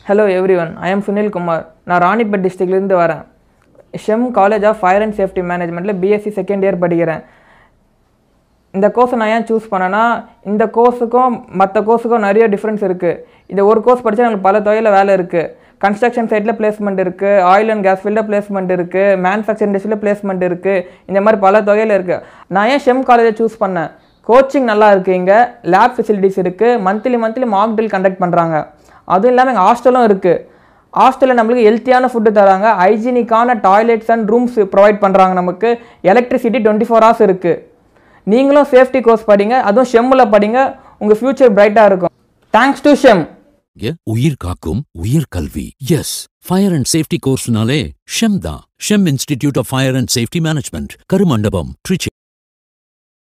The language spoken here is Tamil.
hello everyone I am Sunil Kumar நான் ராணிப்பேட் டிஸ்ட்ரிக்ட்லேருந்து வரேன் Shem college of fire and safety மேனேஜ்மெண்ட்டில் பிஎஸ்சி செகண்ட் இயர் படிக்கிறேன் இந்த கோர்ஸை நான் ஏன் சூஸ் பண்ணேன்னா இந்த கோர்ஸுக்கும் மற்ற கோர்ஸுக்கும் நிறைய டிஃப்ரென்ஸ் இருக்குது இந்த ஒரு கோர்ஸ் படித்தா நம்மளுக்கு பல தொகையில் வேலை இருக்குது கன்ஸ்ட்ரக்ஷன் சைட்டில் பிளேஸ்மெண்ட் இருக்குது ஆயில் அண்ட் கேஸ் ஃபீல்டில் பிளேஸ்மெண்ட் இருக்குது மேனுஃபேக்சர் இண்டஸ்ட்ரியில் பிளேஸ்மெண்ட் இருக்குது இந்த மாதிரி பல தொகையில் இருக்குது நான் ஏன் ஷெம் காலேஜை சூஸ் பண்ணேன் கோச்சிங் நல்லா இருக்குது இங்கே லேப் ஃபெசிலிட்டிஸ் இருக்குது monthly monthly mark drill conduct பண்ணுறாங்க அதுவும் இல்லாமல் எங்கள் ஹாஸ்டலும் இருக்குது ஹாஸ்டலில் நம்மளுக்கு ஹெல்த்தியான ஃபுட்டு தராங்க ஹைஜீனிக்கான டாய்லெட்ஸ் அண்ட் ரூம்ஸ் ப்ரொவைட் பண்ணுறாங்க நமக்கு எலக்ட்ரிசிட்டி டுவெண்ட்டி ஃபோர் ஹவர்ஸ் இருக்குது நீங்களும் சேஃப்டி கோர்ஸ் படிங்க அதுவும் ஷெம்மில் படிங்க உங்கள் ஃப்யூச்சர் பிரைட்டாக இருக்கும் தேங்க்ஸ் டு ஷெம் இங்க உயிர் காக்கும் உயிர் கல்வி எஸ் ஃபயர் அண்ட் சேஃப்டி கோர்ஸ்னாலே ஷெம் தான் Shem institute of fire and safety management Karumandapam Trichy